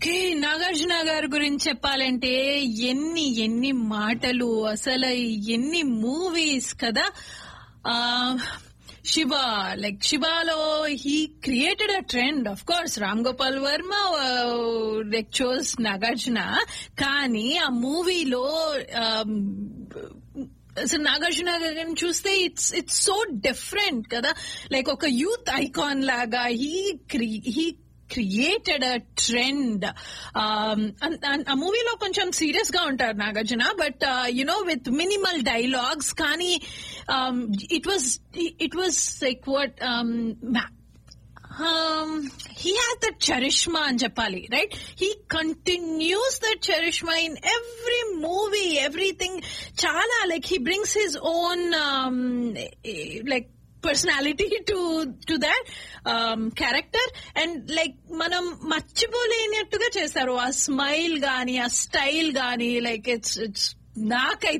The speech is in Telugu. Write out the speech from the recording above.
ఓకే నాగార్జున గారి గురించి చెప్పాలంటే ఎన్ని ఎన్ని మాటలు అసలు ఎన్ని మూవీస్ కదా ఆ శివ లైక్ శివాలో he created uh trend of course Ram Gopal Varma like chose Nagarjuna కానీ ఆ మూవీలో అసలు నాగార్జున గారిని చూస్తే ఇట్స్ ఇట్స్ సో డిఫరెంట్ కదా లైక్ ఒక యూత్ ఐకాన్ లాగా he he created uh trend ఆ మూవీలో కొంచెం సీరియస్ గా ఉంటారు Nagarjuna but you know with minimal dialogues కానీ it was it was like what he has that charisma అని చెప్పాలి right he continues that charisma in every movie everything చాలా like he brings his own like personality to to that character and like మనం మర్చిపోలేనట్టుగా చేశారు ఆ స్మైల్ గాని ఆ స్టైల్ గాని లైక్ ఇట్స్ ఇట్స్ నాకైతే